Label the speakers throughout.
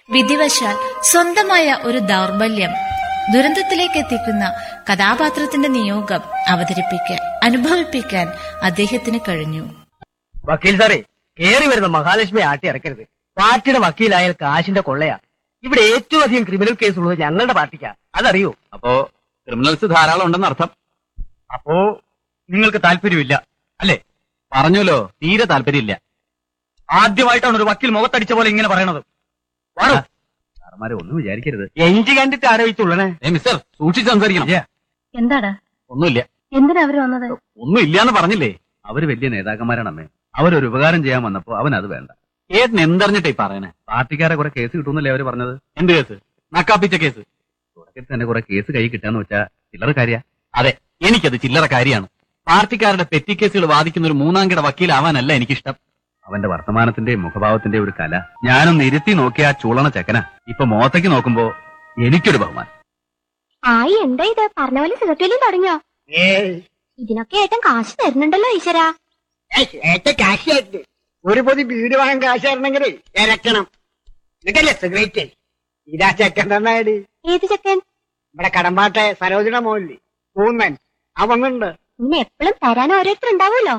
Speaker 1: വിധിവശാൽ സ്വന്തമായ ഒരു ദൗർബല്യം ദുരന്തത്തിലേക്ക് എത്തിക്കുന്ന കഥാപാത്രത്തിന്റെ നിയോഗം അവതരിപ്പിക്കാൻ അനുഭവിപ്പിക്കാൻ അദ്ദേഹത്തിന് കഴിഞ്ഞു
Speaker 2: വക്കീൽ സാറേ കേറി വരുന്ന മഹാലക്ഷ്മി ആട്ടി ഇറക്കരുത് പാർട്ടിയുടെ വക്കീലായാൽ കാശിന്റെ കൊള്ളയാ ഇവിടെ ഏറ്റവും അധികം ക്രിമിനൽ കേസ് ഉള്ളത് ഞങ്ങളുടെ പാർട്ടിക്കാ അതറിയോ
Speaker 3: അപ്പോ ക്രിമിനൽസ് ധാരാളം ഉണ്ടെന്ന് അർത്ഥം
Speaker 2: അപ്പോ നിങ്ങൾക്ക് താല്പര്യമില്ല അല്ലേ
Speaker 3: പറഞ്ഞല്ലോ തീരെ താല്പര്യമില്ല
Speaker 2: ആദ്യമായിട്ടാണ് ഒരു വക്കീൽ മുഖത്തടിച്ച പോലെ ഇങ്ങനെ പറയണത് വാടോ
Speaker 3: സാറന്മാരെ ഒന്നും വിചാരിക്കരുത്
Speaker 2: എഞ്ചി കണ്ടിട്ട് ആരോപിച്ചുള്ളണേ
Speaker 3: ഏ മിസ്റ്റർ സൂക്ഷിച്ച് സംസാരിക്കണം
Speaker 2: Yeah.
Speaker 4: എന്താടാ
Speaker 3: ഒന്നുമില്ല
Speaker 4: എന്തിനാ അവര് വന്നത്
Speaker 3: ഒന്നും ഇല്ലാന്ന് പറഞ്ഞില്ലേ അവര് വലിയ നേതാക്കന്മാരാണ് അമ്മേ അവരൊരു ഉപകാരം ചെയ്യാൻ വന്നപ്പോ അവൻ അത് വേണ്ട ഏട്ടൻ എന്തറിഞ്ഞിട്ടേ പറയണേ പാർട്ടിക്കാരെ കുറെ കേസ് കിട്ടുമെന്നല്ലേ അവര് പറഞ്ഞത് എന്ത് കേസ് നക്കാപ്പിച്ച കേസ് തുടക്കത്തിൽ തന്നെ കുറെ കേസ് കൈ കിട്ടാന്ന് വെച്ചാ ചില്ലറ കാര്യ അതെ എനിക്കത് ചില്ലറ കാര്യമാണ് പാർട്ടിക്കാരുടെ പെറ്റി കേസുകൾ വാദിക്കുന്ന ഒരു മൂന്നാം കിട വക്കീലാവാനല്ല എനിക്കിഷ്ടം അവന്റെ വർത്തമാനത്തിന്റെ മുഖഭാവത്തിന്റെ ഒരു കല ഞാനൊന്ന് ഇരുത്തി നോക്കിയ ആ ചൂളണ ചെക്കന ഇപ്പൊ മോത്തേക്ക് നോക്കുമ്പോ എനിക്കൊരു ബഹുമാനം
Speaker 5: ആയി എന്താ ഇത് പറഞ്ഞ പോലെ സിഗരറ്റ് വലിയും തുടങ്ങിയോ ഇതിനൊക്കെ ഏട്ടൻ കാശ് തരുന്നുണ്ടല്ലോ ഈശ്വര
Speaker 2: കാശായിട്ട് ഒരു പൊതി വീട് വാങ്ങാൻ കാശ് തരണമെങ്കിലേ ഇരക്കണം എന്നിട്ടല്ലേ സിഗരറ്റ് ഇതാ ചെക്കൻ തന്നാടി
Speaker 5: ഏത് ചെക്കൻ
Speaker 2: ഇവിടെ കടമ്പാട്ടെ സരോജന മോഹൻലി കൂന്നൻ അവന്നുണ്ട്
Speaker 5: ഇങ്ങനെ എപ്പോഴും തരാൻ ഓരോരുത്തർ ഉണ്ടാവുമല്ലോ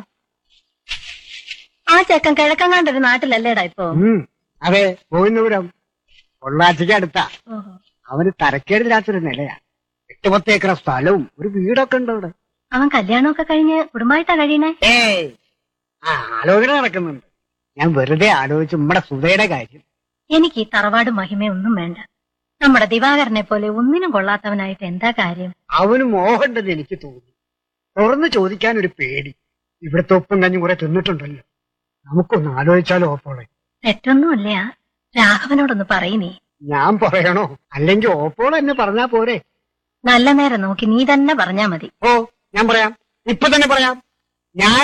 Speaker 4: ആ ചെക്കൻ കിഴക്കങ്ങാണ്ടൊരു നാട്ടിലല്ലേടാ ഇപ്പൊ
Speaker 2: ഉം, അതെ കോയിന്നപുരം പൊള്ളാച്ചിക്ക് അടുത്താ അവന് തരക്കേടില്ലാത്തൊരു നിലയാ എട്ട് പത്ത് ഏക്കർ സ്ഥലവും ഒരു വീടൊക്കെ ഉണ്ട് അവിടെ
Speaker 4: അവൻ കല്യാണമൊക്കെ കഴിഞ്ഞ് കുടുംബമായിട്ടാ കഴിയണേ
Speaker 2: ഏയ് ആ ആലോചന നടക്കുന്നുണ്ട് ഞാൻ വെറുതെ ആലോചിച്ചു നമ്മുടെ സുധയുടെ കാര്യം
Speaker 4: എനിക്ക് ഈ തറവാട് മഹിമയൊന്നും വേണ്ട നമ്മുടെ ദിവാകരനെ പോലെ ഒന്നിനും കൊള്ളാത്തവനായിട്ട് എന്താ കാര്യം
Speaker 2: അവന് മോഹമുണ്ടെന്ന് എനിക്ക് തോന്നി തുറന്നു ചോദിക്കാൻ ഒരു പേടി ഇവിടുത്തെ ഒപ്പം കഞ്ഞി കുറെ തിന്നിട്ടുണ്ടല്ലോ നമുക്കൊന്ന് ആലോചിച്ചാലോ ഓപ്പോളെ
Speaker 4: തെറ്റൊന്നുമില്ല രാഘവനോടൊന്ന് പറയുന്നേ
Speaker 2: ഞാൻ പറയണോ അല്ലെങ്കിൽ ഓപ്പോൾ എന്നെ പറഞ്ഞാ പോരെ
Speaker 4: നല്ല നേരം നോക്കി നീ തന്നെ പറഞ്ഞാ മതി
Speaker 2: ഓ ഞാൻ പറയാം ഇപ്പൊ തന്നെ പറയാം ഞാൻ